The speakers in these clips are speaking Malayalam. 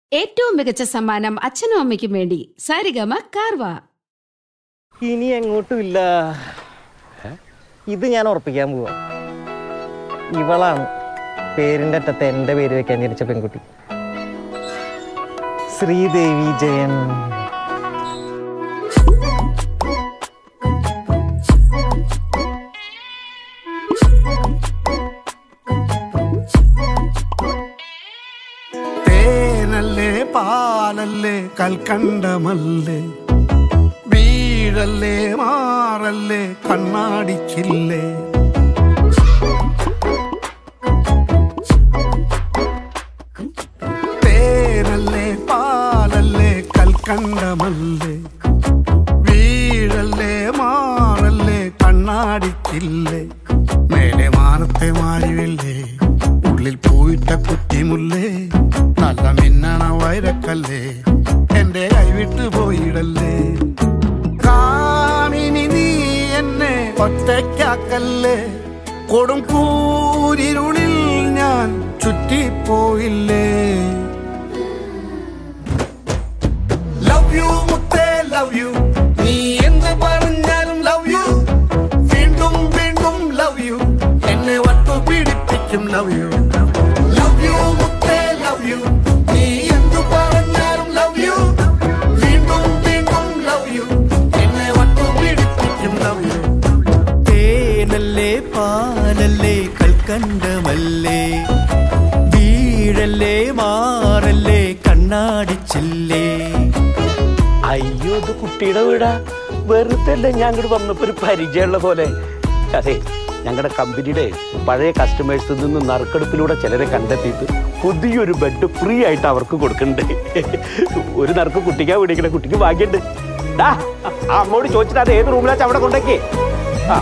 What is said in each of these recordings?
ഏറ്റവും മികച്ച സമ്മാനം അച്ഛനും അമ്മയ്ക്കും വേണ്ടി സാരിഗമ കാർവ ഇനി എങ്ങോട്ടും ഇല്ല ഇത് ഞാൻ ഉറപ്പിക്കാൻ പോവാ ഇവളാണ് പേരിന്റെ അറ്റത്ത് എന്റെ പേര് വെക്കാൻ ജനിച്ച പെൺകുട്ടി ശ്രീദേവി ജയൻ തേനല്ലേ പാലല്ലേ കൽക്കണ്ടമല്ലേ വീഴല്ലേ മാറല്ലേ കണ്ണാടിച്ചില്ലേ തേനല്ലേ പാലല്ലേ കൽക്കണ്ടമല്ലേ വീഴല്ലേ മാറല്ലേ കണ്ണാടിച്ചില്ലേ മേലെ മാനത്തെ മാറിവില്ലേ ഉള്ളിൽ പോയിട്ട കുറ്റിമുല്ലേ നല്ല മിന്നണ വൈരക്കല്ലേ എന്റെ കൈവിട്ട് പോയിടല്ലേ കാമിനി നീ എന്നെ ഒറ്റയ്ക്കാക്കല്ലേ കൊടും കൂരിരുളിൽ ഞാൻ ചുറ്റിപ്പോയില്ലേ ലവ് യു മുത്തേ ലവ് യു നീ എന്ത് പറഞ്ഞാലും ലവ് യു വീണ്ടും വീണ്ടും ലവ് യു എന്നെ വട്ടു പീഡിപ്പിക്കും ലവ് യു ലവ് യു മുത്തേ ലവ് യു നീ എന്ത് പറഞ്ഞാലും ലവ് യു വീണ്ടും വീണ്ടും ലവ് യു എന്നെ വട്ടു പീഡിപ്പിക്കും ലവ് യു തേനല്ലേ പാലല്ലേ കൽക്കണ്ടമല്ലേ വീഴല്ലേ മാറല്ലേ കണ്ണാടിച്ചില്ലേ അയ്യോ ഇത് കുട്ടിയുടെ വീടാ വെറുതെ അല്ല ഞാൻ അങ്ങോട്ട് വന്നപ്പോ ഒരു പരിചയമുള്ള പോലെ അതെ ഞങ്ങളുടെ കമ്പനിയുടെ പഴയ കസ്റ്റമേഴ്സിൽ നിന്ന് നറുക്കെടുപ്പിലൂടെ ചിലരെ കണ്ടെത്തിയിട്ട് പുതിയൊരു ബെഡ് ഫ്രീ ആയിട്ട് അവർക്ക് കൊടുക്കണ്ടേ ഒരു നറുക്ക് കുട്ടിക്കാ വിളിക്കണ കുട്ടിക്ക് ഭാഗ്യണ്ട് ഡാ ആ അമ്മോട് ചോദിച്ചിട്ട് അത് ഏത് റൂമിലാച്ച അവിടെ കൊണ്ടേക്കേ ആ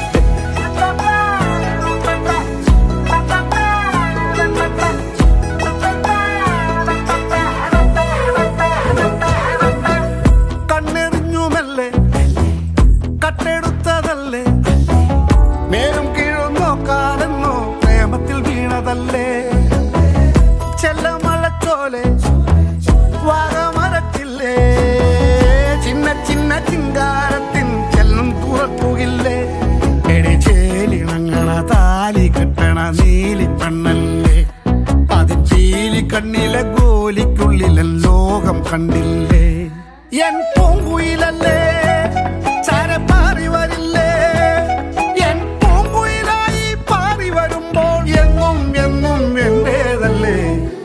കണ്ണെറിഞ്ഞുമല്ലേ കട്ടെടുത്തതല്ലേ മേലും കീഴും നോക്കാതെന്നോ പ്രേമത്തിൽ വീണതല്ലേ ചെല്ലമഴച്ചോലെ വാഗമരത്തില്ലേ ചിന്ന ചിന്ന ചിങ്കാരത്തിൻ ചെല്ലും തുറക്കുകില്ലേ എടി ചേലിണങ്ങണ താലി കെട്ടണ നീലി പെണ്ണല്ലേ അതിൻ ചീലി കണ്ണിലെ ഗോലിക്കുള്ളിലെ ലോകം കണ്ടില്ലേ എൻ പൂങ്കുയിലല്ലേ ചരപ്പാറി വരില്ലേ എൻ പൂങ്കുയിലായി പാറി വരുമ്പോൾ എങ്ങും എങ്ങും എന്റേതല്ലേ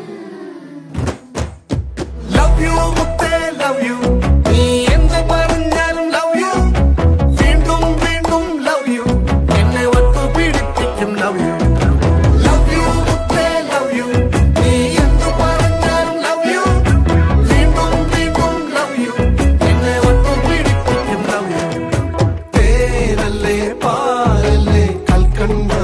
ലവ് യു മുത്തേ ലവ് യു നീ എന്ത് പറഞ്ഞാലും ലവ് യു വീണ്ടും വീണ്ടും ലവ് യു എന്നെ ഒത്തു പീഡിപ്പിക്കും ലവ് യു ലവ് യു മുത്തേ ലവ് യു നീ എന്ത് പറഞ്ഞാലും ലവ് യു വീണ്ടും വീണ്ടും ലവ് യു എന്നെ ഒത്തു പീഡിപ്പിക്കും ലവ് യു തേനല്ലേ പാലല്ലേ കൽക്കണ്ട